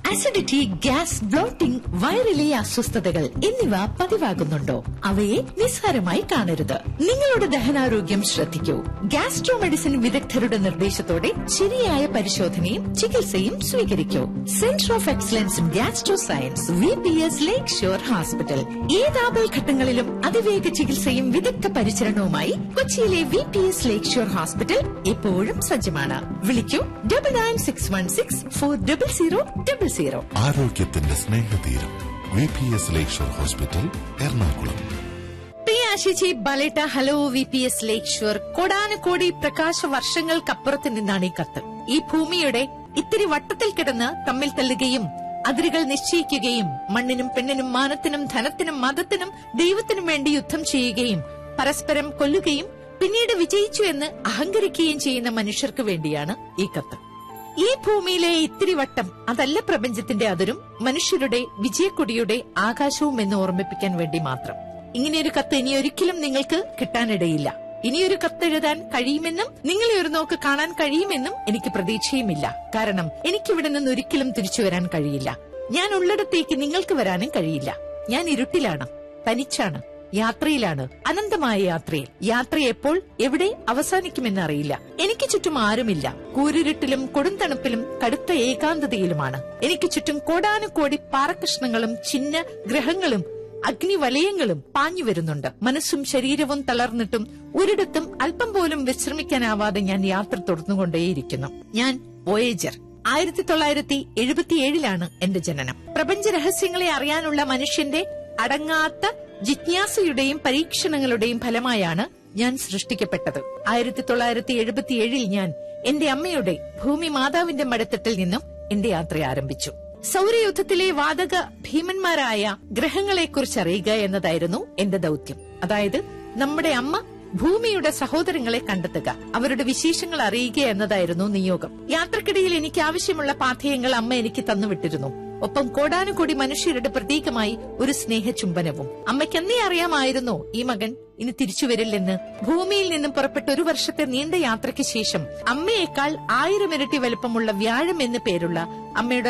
acidity gas blotting വയറിലെ അസ്വസ്ഥതകൾ എന്നിവ പതിവാകുന്നുണ്ടോ അവയെ നിസ്സാരമായി കാണരുത് നിങ്ങളുടെ ദഹനാരോഗ്യം ശ്രദ്ധിക്കൂ ഗ്യാസ്ട്രോ മെഡിസിൻ വിദഗ്ധരുടെ നിർദ്ദേശത്തോടെ ശരിയായ പരിശോധനയും ചികിത്സയും സ്വീകരിക്കൂ centre of excellence in gastro science V P S lake shore hospital ഏത് ആപൽഘട്ടങ്ങളിലും അതിവേഗ ചികിത്സയും വിദഗ്ധ പരിചരണവുമായി കൊച്ചിയിലെ V P S lake shore hospital എപ്പോഴും സജ്ജമാണ് വിളിക്കൂ double nine six one six four double zero double zero ആരോഗ്യത്തിന്റെ സ്നേഹതീരം V P S lakeshore hospital Ernakulam പ്രിയ ആശിച്ചി ബലേട്ട hello V P S lakeshore കോടാനുകോടി പ്രകാശ വർഷങ്ങൾക്കപ്പുറത്ത് നിന്നാണ് ഈ കത്ത് ഈ ഭൂമിയുടെ ഇത്തിരി വട്ടത്തിൽ കിടന്ന് തമ്മിൽ തല്ലുകയും അതിരുകൾ നിശ്ചയിക്കുകയും മണ്ണിനും പെണ്ണിനും മാനത്തിനും ധനത്തിനും മതത്തിനും ദൈവത്തിനും വേണ്ടി യുദ്ധം ചെയ്യുകയും പരസ്പരം കൊല്ലുകയും പിന്നീട് വിജയിച്ചു എന്ന് അഹങ്കരിക്കുകയും ചെയ്യുന്ന മനുഷ്യർക്ക് വേണ്ടിയാണ് ഈ കത്ത് ഈ ഭൂമിയിലെ ഇത്തിരി വട്ടം അതല്ല പ്രപഞ്ചത്തിന്റെ അതിരും മനുഷ്യരുടെ വിജയക്കൊടിയുടെ ആകാശവും എന്ന് ഓർമ്മിപ്പിക്കാൻ വേണ്ടി മാത്രം ഇങ്ങനെയൊരു കത്ത് ഇനി ഒരിക്കലും നിങ്ങൾക്ക് കിട്ടാനിടയില്ല ഇനിയൊരു കത്തെഴുതാൻ കഴിയുമെന്നും നിങ്ങളെ ഒരു നോക്ക് കാണാൻ കഴിയുമെന്നും എനിക്ക് പ്രതീക്ഷയുമില്ല കാരണം എനിക്കിവിടെ നിന്ന് ഒരിക്കലും തിരിച്ചു വരാൻ കഴിയില്ല ഞാൻ ഉള്ളിടത്തേക്ക് നിങ്ങൾക്ക് വരാനും കഴിയില്ല ഞാൻ ഇരുട്ടിലാണ് തനിച്ചാണ് യാത്രയിലാണ് അനന്തമായ യാത്രയിൽ യാത്ര എപ്പോൾ എവിടെ അവസാനിക്കുമെന്ന് അറിയില്ല എനിക്ക് ചുറ്റും ആരുമില്ല കൂരിരുട്ടിലും കൊടുന്തണുപ്പിലും കടുത്ത ഏകാന്തതയിലുമാണ് എനിക്ക് ചുറ്റും കോടാനുകോടി പാറകഷ്ണങ്ങളും ചിഹ്ന ഗ്രഹങ്ങളും അഗ്നിവലയങ്ങളും പാഞ്ഞു വരുന്നുണ്ട് മനസ്സും ശരീരവും തളർന്നിട്ടും ഒരിടത്തും അല്പം പോലും വിശ്രമിക്കാനാവാതെ ഞാൻ യാത്ര തുടർന്നുകൊണ്ടേയിരിക്കുന്നു ഞാൻ വോയേജർ ആയിരത്തി തൊള്ളായിരത്തി എഴുപത്തിയേഴിലാണ് എന്റെ ജനനം പ്രപഞ്ച രഹസ്യങ്ങളെ അറിയാനുള്ള മനുഷ്യന്റെ അടങ്ങാത്ത ജിജ്ഞാസയുടെയും പരീക്ഷണങ്ങളുടെയും ഫലമായാണ് ഞാൻ സൃഷ്ടിക്കപ്പെട്ടത് ആയിരത്തി തൊള്ളായിരത്തി എഴുപത്തിയേഴിൽ ഞാൻ എന്റെ അമ്മയുടെ ഭൂമി മാതാവിന്റെ മടത്തട്ടിൽ നിന്നും എന്റെ യാത്ര ആരംഭിച്ചു സൗരയുദ്ധത്തിലെ വാതക ഭീമന്മാരായ ഗ്രഹങ്ങളെക്കുറിച്ച് അറിയുക എന്നതായിരുന്നു എന്റെ ദൗത്യം അതായത് നമ്മുടെ അമ്മ ഭൂമിയുടെ സഹോദരങ്ങളെ കണ്ടെത്തുക അവരുടെ വിശേഷങ്ങൾ അറിയുക എന്നതായിരുന്നു നിയോഗം യാത്രക്കിടയിൽ എനിക്ക് ആവശ്യമുള്ള പാഥേയങ്ങൾ അമ്മ എനിക്ക് തന്നുവിട്ടിരുന്നു ഒപ്പം കോടാനുകോടി മനുഷ്യരുടെ പ്രതീകമായി ഒരു സ്നേഹചുംബനവും അമ്മയ്ക്ക് എന്നേ അറിയാമായിരുന്നു ഈ മകൻ ഇനി തിരിച്ചു വരില്ലെന്ന് ഭൂമിയിൽ നിന്നും പുറപ്പെട്ട ഒരു വർഷത്തെ നീണ്ട യാത്രയ്ക്ക് ശേഷം അമ്മയേക്കാൾ ആയിരം ഇരട്ടി വലുപ്പമുള്ള വ്യാഴം എന്ന് പേരുള്ള അമ്മയുടെ